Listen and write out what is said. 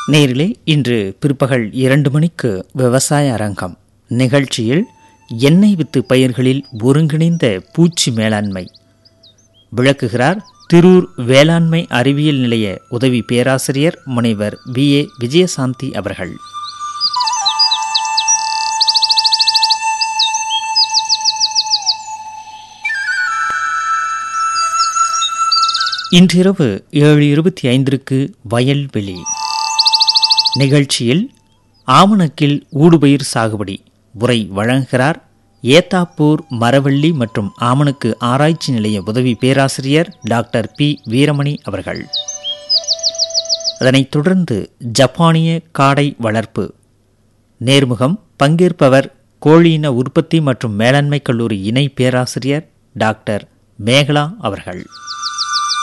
நேரிலே இன்று பிற்பகல் இரண்டு மணிக்கு விவசாய அரங்கம் நிகழ்ச்சியில் எண்ணெய் வித்து பயிர்களில் ஒருங்கிணைந்த பூச்சி மேலாண்மை விளக்குகிறார் திரூர் வேளாண்மை அறிவியல் நிலைய உதவி பேராசிரியர் முனைவர் பி ஏ விஜயசாந்தி அவர்கள் இன்றிரவு ஏழு இருபத்தி ஐந்திற்கு வயல்வெளி நிகழ்ச்சியில் ஆமணக்கில் ஊடுபயிர் சாகுபடி உரை வழங்குகிறார் ஏத்தாப்பூர் மரவள்ளி மற்றும் ஆமணக்கு ஆராய்ச்சி நிலைய உதவி பேராசிரியர் டாக்டர் பி வீரமணி அவர்கள் அதனைத் தொடர்ந்து ஜப்பானிய காடை வளர்ப்பு நேர்முகம் பங்கேற்பவர் கோழியின உற்பத்தி மற்றும் மேலாண்மை கல்லூரி இணை பேராசிரியர் டாக்டர் மேகலா அவர்கள்